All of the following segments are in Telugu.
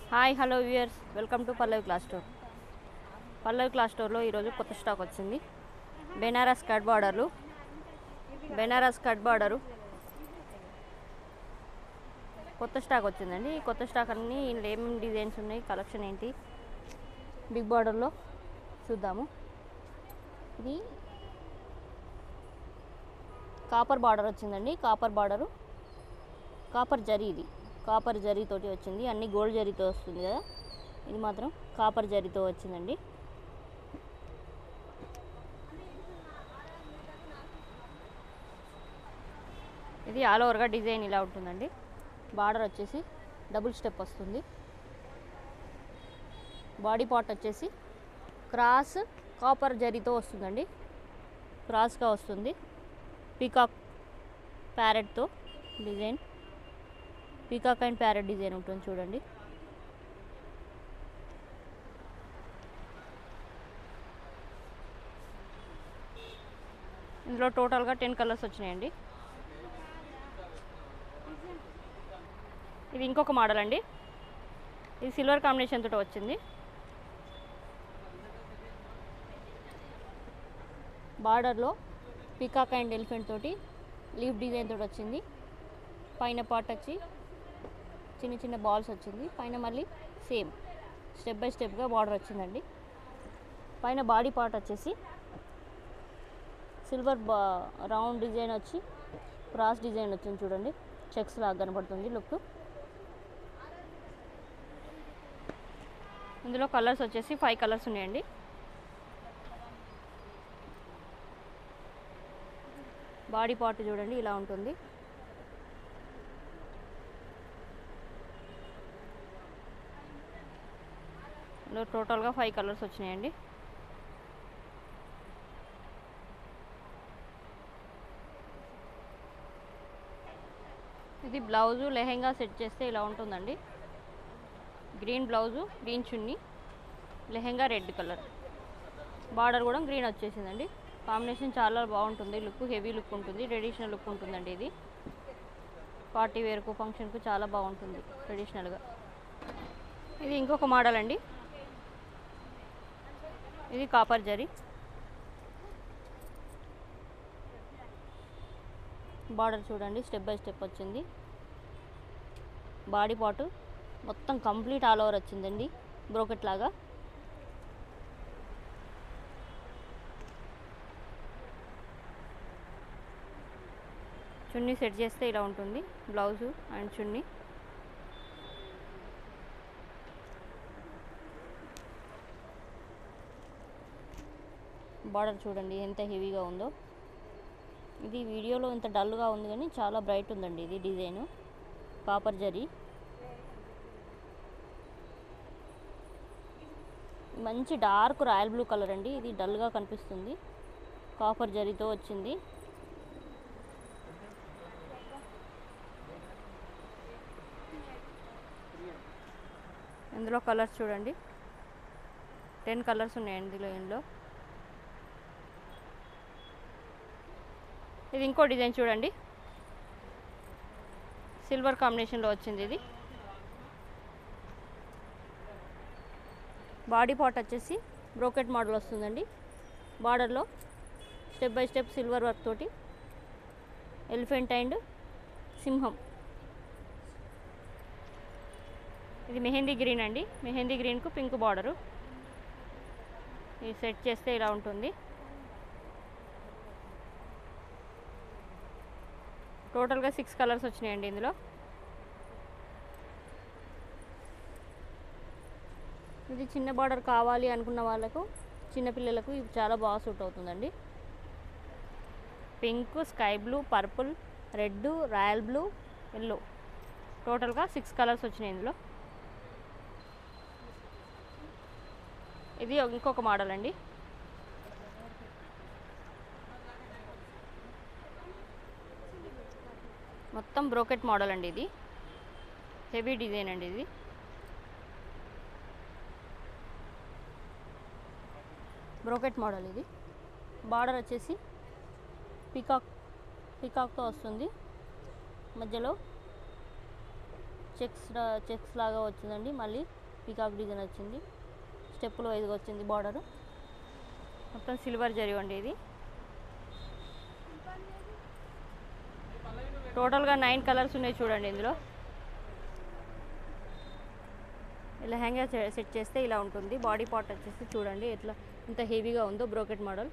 hi hello viewers welcome to Pallavi class store Pallavi class స్టోర్లో ఈరోజు కొత్త స్టాక్ వచ్చింది బెనారస్ కట్ బార్డర్లు బెనారస్ కట్ బార్డరు కొత్త స్టాక్ వచ్చిందండి ఈ కొత్త స్టాక్ అన్నీ ఇందులో ఏమేమి డిజైన్స్ ఉన్నాయి కలెక్షన్ ఏంటి బిగ్ బార్డర్లో చూద్దాము ఇది కాపర్ బార్డర్ వచ్చిందండి కాపర్ బార్డరు కాపర్ జరీ ఇది కాపర్ జరీతోటి వచ్చింది అన్ని గోల్డ్ జరీతో వస్తుంది కదా ఇది మాత్రం కాపర్ జరీతో వచ్చిందండి ఇది ఆల్ ఓవర్గా డిజైన్ ఇలా ఉంటుందండి బార్డర్ వచ్చేసి డబుల్ స్టెప్ వస్తుంది బాడీ పార్ట్ వచ్చేసి క్రాస్ కాపర్ జరీతో వస్తుందండి క్రాస్గా వస్తుంది పీకాక్ ప్యారెట్తో design peacock and parrot design ఉంటుంది చూడండి ఇందులో టోటల్గా టెన్ కలర్స్ వచ్చినాయండి ఇది ఇంకొక మోడల్ అండి ఇది సిల్వర్ కాంబినేషన్ తోటి వచ్చింది బార్డర్లో పికాక్ అండ్ ఎలిఫెంట్ తోటి లీఫ్ డిజైన్ తోటి వచ్చింది పైన పార్ట్ వచ్చి చిన్న చిన్న బాల్స్ వచ్చింది పైన మళ్ళీ సేమ్ స్టెప్ బై స్టెప్గా బార్డర్ వచ్చిందండి పైన బాడీ పార్ట్ వచ్చేసి సిల్వర్ బా రౌండ్ డిజైన్ వచ్చి క్రాస్ డిజైన్ వచ్చింది చూడండి చెక్స్ లాగా కనపడుతుంది లుక్ ఇందులో కలర్స్ వచ్చేసి ఫైవ్ కలర్స్ ఉన్నాయండి బాడీ పార్ట్ చూడండి ఇలా ఉంటుంది ఇందులో టోటల్గా ఫైవ్ కలర్స్ వచ్చినాయండి ఇది బ్లౌజు లెహెంగా సెట్ చేస్తే ఇలా ఉంటుందండి green blouse green chunni lehenga red colour border కూడా గ్రీన్ వచ్చేసిందండి కాంబినేషన్ చాలా బాగుంటుంది లుక్ హెవీ లుక్ ఉంటుంది ట్రెడిషనల్ లుక్ ఉంటుందండి ఇది పార్టీ వేర్కు ఫంక్షన్కు చాలా బాగుంటుంది ట్రెడిషనల్గా ఇది ఇంకొక మోడల్ అండి ఇది కాపర్ జరీ బార్డర్ చూడండి స్టెప్ బై స్టెప్ వచ్చింది బాడీ పార్ట్ మొత్తం కంప్లీట్ ఆల్ ఓవర్ వచ్చిందండి బ్రోకెట్ లాగా చున్నీ సెట్ చేస్తే ఇలా ఉంటుంది బ్లౌజు అండ్ చున్నీ బార్డర్ చూడండి ఎంత హెవీగా ఉందో ఇది వీడియోలో ఇంత డల్గా ఉంది కానీ చాలా బ్రైట్ ఉందండి ఇది డిజైను కాపర్ జరీ మంచి డార్క్ రాయల్ బ్లూ కలర్ అండి ఇది డల్గా కనిపిస్తుంది కాపర్ జరీతో వచ్చింది ఇందులో కలర్స్ చూడండి టెన్ కలర్స్ ఉన్నాయండి ఇందులో ఇందులో ఇది ఇంకో డిజైన్ చూడండి సిల్వర్ కాంబినేషన్లో వచ్చింది ఇది బాడీ పార్ట్ వచ్చేసి బ్రోకెట్ మోడల్ వస్తుందండి బార్డర్లో step by step silver work తోటి ఎలిఫెంట్ అండ్ సింహం ఇది మెహందీ గ్రీన్ అండి మెహందీ గ్రీన్కు పింక్ బార్డరు ఇది సెట్ చేస్తే ఇలా ఉంటుంది టోటల్గా సిక్స్ కలర్స్ వచ్చినాయండి ఇందులో ఇది చిన్న బార్డర్ కావాలి అనుకున్న వాళ్ళకు చిన్నపిల్లలకు ఇది చాలా బాగా సూట్ అవుతుందండి pink sky blue purple red royal blue yellow టోటల్గా సిక్స్ కలర్స్ వచ్చినాయి ఇందులో ఇది ఇంకొక మోడల్ అండి మొత్తం బ్రోకెట్ మోడల్ అండి ఇది హెవీ డిజైన్ అండి ఇది బ్రోకెట్ మోడల్ ఇది బార్డర్ వచ్చేసి పికాక్ పికాక్తో వస్తుంది మధ్యలో చెక్స్ చెక్స్ లాగా వచ్చిందండి మళ్ళీ పీకాక్ డిజైన్ వచ్చింది స్టెప్పులు వైజ్గా వచ్చింది బార్డర్ మొత్తం సిల్వర్ జరిగి అండి ఇది టోటల్గా నైన్ కలర్స్ ఉన్నాయి చూడండి ఇందులో లెహంగా సె- సెట్ చేస్తే ఇలా ఉంటుంది బాడీ పార్ట్ వచ్చేసి చూడండి ఎట్లా ఎంత హెవీగా ఉందో బ్రోకెట్ మోడల్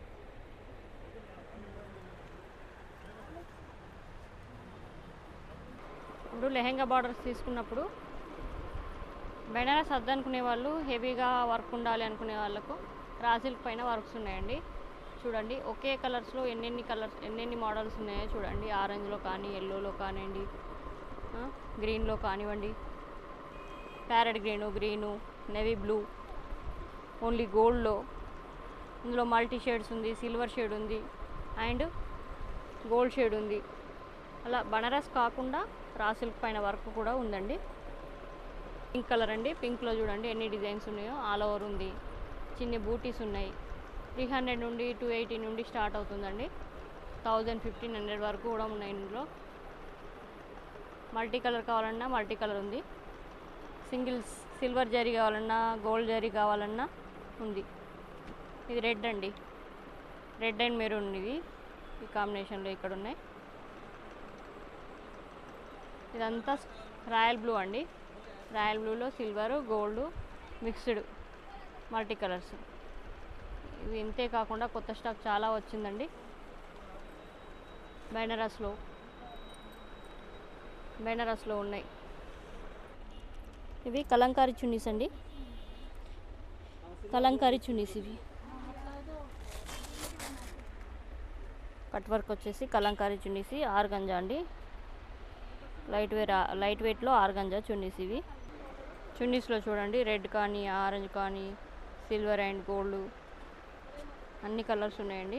ఇప్పుడు లెహంగా బార్డర్స్ తీసుకున్నప్పుడు బెనారస్ వద్దనుకునే వాళ్ళు హెవీగా వర్క్ ఉండాలి అనుకునే వాళ్ళకు రాసిల్క్ పైన వర్క్స్ ఉన్నాయండి చూడండి ఒకే కలర్స్లో ఎన్నెన్ని కలర్స్ ఎన్నెన్ని మోడల్స్ ఉన్నాయో చూడండి ఆరెంజ్లో కానీ ఎల్లోలో కానివ్వండి ఆ, గ్రీన్లో కానివ్వండి parrot green green navy blue only గోల్డ్లో ఇందులో మల్టీ షేడ్స్ ఉంది సిల్వర్ షేడ్ ఉంది అండ్ గోల్డ్ షేడ్ ఉంది అలా బనారస్ కాకుండా రా సిల్క్ పైన వర్క్ కూడా ఉందండి పింక్ కలర్ అండి పింక్లో చూడండి ఎన్ని డిజైన్స్ ఉన్నాయో ఆల్ ఓవర్ ఉంది చిన్న బూటీస్ ఉన్నాయి త్రీ హండ్రెడ్ నుండి టూ ఎయిటీ నుండి స్టార్ట్ అవుతుందండి థౌజండ్ ఫిఫ్టీన్ హండ్రెడ్ వరకు కూడా ఉన్నాయి ఇందులో మల్టీ కలర్ కావాలన్నా మల్టీ కలర్ ఉంది సింగిల్స్ సిల్వర్ జరీ కావాలన్నా గోల్డ్ జరీ కావాలన్నా ఉంది ఇది రెడ్ అండి రెడ్ అండ్ మెరూన్ ఇది ఈ కాంబినేషన్లో ఇక్కడ ఉన్నాయి ఇదంతా రాయల్ బ్లూ అండి రాయల్ బ్లూలో silver gold mixed multi colours ఇవి ఇంతే కాకుండా కొత్త స్టాక్ చాలా వచ్చిందండి బెనారస్లో బెనారస్లో ఉన్నాయి ఇవి కలంకారీ చున్నీస్ అండి కలంకారీ చున్నీస్ ఇవి కట్ వర్క్ వచ్చేసి కలంకారీ చున్నీస్ ఆర్గంజా అండి లైట్ వేర్ లైట్ వెయిట్లో ఆర్గంజా చున్నీస్ ఇవి చున్నీస్లో చూడండి రెడ్ కానీ ఆరెంజ్ కానీ సిల్వర్ అండ్ గోల్డ్ అన్ని కలర్స్ ఉన్నాయండి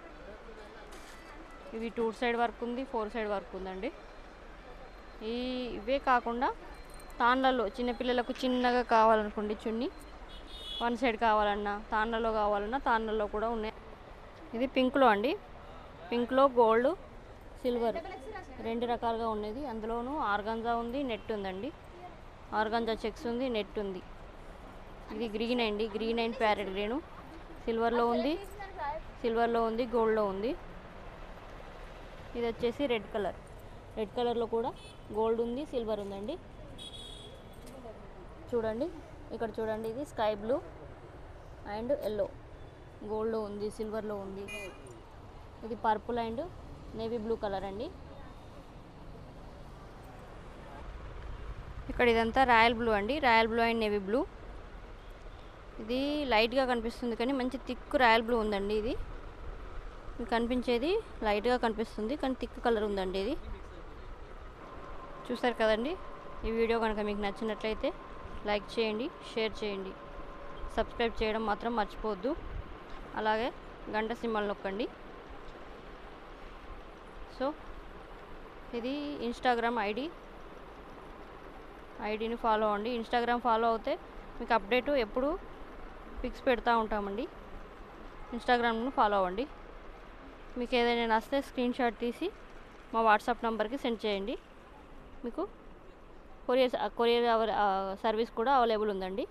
ఇవి టూ సైడ్ వర్క్ ఉంది ఫోర్ సైడ్ వర్క్ ఉందండి ఈ ఇవే కాకుండా తాన్లలో చిన్నపిల్లలకు చిన్నగా కావాలనుకోండి చున్నీ వన్ సైడ్ కావాలన్నా తాన్లలో కావాలన్నా తాన్లలో కూడా ఉన్నాయి ఇది పింక్లో అండి పింక్లో గోల్డ్ సిల్వర్ రెండు రకాలుగా ఉన్నది అందులోనూ ఆర్గంజా ఉంది నెట్ ఉందండి ఆర్గంజా చెక్స్ ఉంది నెట్ ఉంది ఇది గ్రీన్ అండి గ్రీన్ అండ్ ప్యారెట్ గ్రీను సిల్వర్లో ఉంది సిల్వర్లో ఉంది గోల్డ్లో ఉంది ఇది వచ్చేసి రెడ్ కలర్ రెడ్ కలర్లో కూడా గోల్డ్ ఉంది సిల్వర్ ఉందండి చూడండి ఇక్కడ చూడండి ఇది స్కై బ్లూ అండ్ ఎల్లో గోల్డ్లో ఉంది సిల్వర్లో ఉంది ఇది purple and navy blue colour అండి ఇక్కడ ఇదంతా రాయల్ బ్లూ అండి royal blue and navy blue ఇది లైట్గా కనిపిస్తుంది కానీ మంచి థిక్ రాయల్ బ్లూ ఉందండి ఇది మీకు కనిపించేది లైట్గా కనిపిస్తుంది కానీ థిక్ కలర్ ఉందండి ఇది చూసారు కదండి ఈ వీడియో కనుక మీకు నచ్చినట్లయితే లైక్ చేయండి షేర్ చేయండి సబ్స్క్రైబ్ చేయడం మాత్రం మర్చిపోవద్దు అలాగే గంట సింబల్ నొక్కండి సో ఇది ఇన్స్టాగ్రామ్ ఐడి ఐడిని ఫాలో అవ్వండి ఇన్స్టాగ్రామ్ ఫాలో అవుతే మీకు అప్డేట్ ఎప్పుడు పిక్స్ పెడతా ఉంటామండి ఇన్స్టాగ్రామ్ను ఫాలో అవ్వండి మీకు ఏదైనా నచ్చితే స్క్రీన్ షాట్ తీసి మా వాట్సాప్ నెంబర్కి సెండ్ చేయండి మీకు కొరియర్ కొరియర్ అవై- ఆ, సర్వీస్ కూడా అవైలబుల్ ఉందండి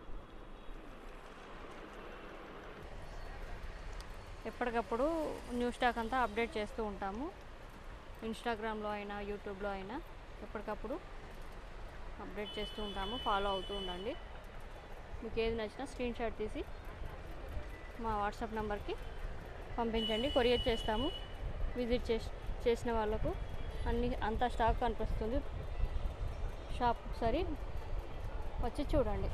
ఎప్పటికప్పుడు న్యూ స్టాక్ అంతా అప్డేట్ చేస్తూ ఉంటాము ఇన్స్టాగ్రామ్లో అయినా యూట్యూబ్లో అయినా ఎప్పటికప్పుడు అప్డేట్ చేస్తూ ఉంటాము ఫాలో అవుతూ ఉండండి మీకు ఏది నచ్చినా స్క్రీన్ షాట్ తీసి మా వాట్సాప్ నెంబర్కి పంపించండి కొరియర్ చేస్తాము విజిట్ చేసి చేసిన వాళ్ళకు అన్ని అంతా స్టాక్ కనిపిస్తుంది షాప్ ఒకసారి వచ్చి చూడండి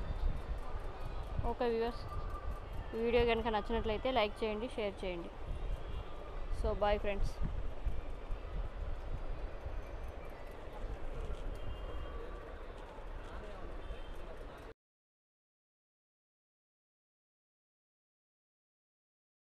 ఓకే వ్యూవర్స్ వీడియో కనుక నచ్చినట్లయితే లైక్ చేయండి షేర్ చేయండి సో బాయ్ ఫ్రెండ్స్